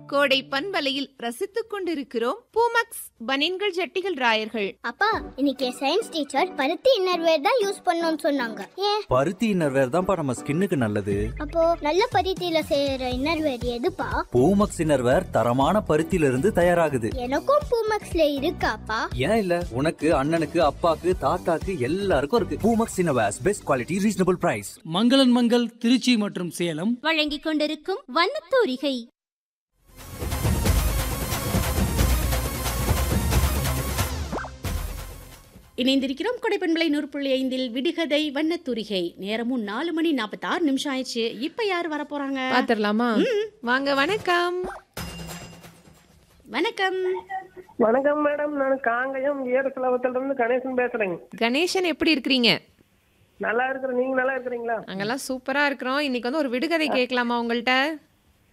கோடை பண்பலையில் ரசித்துக் கொண்டிருக்கிறோம் பூமக்ஸ் பனின்கள் ஜட்டிகள் ராயர்கள் அப்பா இன்னைக்கு சயின்ஸ் டீச்சர் பருத்தி இன்னர்வேர் தான் யூஸ் பண்ணணும்னு சொன்னாங்க ஏன் பருத்தி இன்னர்வேர் தான்ப்பா நம்ம ஸ்கின்னுக்கு நல்லது அப்போ நல்ல பருத்தியில செய்யற இன்னர்வேர் எதுப்பா பூமக்ஸ் இன்னர்வேர் தரமான பருத்தியில இருந்து தயாராகுது எனக்கும் பூமக்ஸ்ல இருக்காப்பா ஏன் இல்ல உனக்கு அண்ணனுக்கு அப்பாக்கு தாத்தாக்கு எல்லாருக்கும் இருக்கு Poomex innerwears best quality reasonable price Mangalan Mangal Trichy மற்றும் சேலம் வழங்கிக் கொண்டிருக்கும் வண்ணத்தூரிகை இணைந்திருக்கிறோம் கொடைப்பண்பலை நூறு புள்ளி ஐந்தில் விடுகதை வண்ணத்தூரிகை நேரமும் நாலு மணி நாற்பத்தாறு நிமிஷம் ஆயிடுச்சு இப்ப யார் வர போறாங்க பாத்திரலாமா வாங்க வணக்கம் வணக்கம் வணக்கம் மேடம் நான் காங்கயம் ஈரசலவத்துல இருந்து கணேசன் பேசுறேங்க கணேசன் எப்படி இருக்கிறீங்க நல்லா இருக்கிறேன் நீங்க நல்லா இருக்கிறீங்களா அங்கெல்லாம் சூப்பரா இருக்கிறோம் இன்னைக்கு வந்து ஒரு விடுகதை கேட்கலாமா உங்கள்ட்ட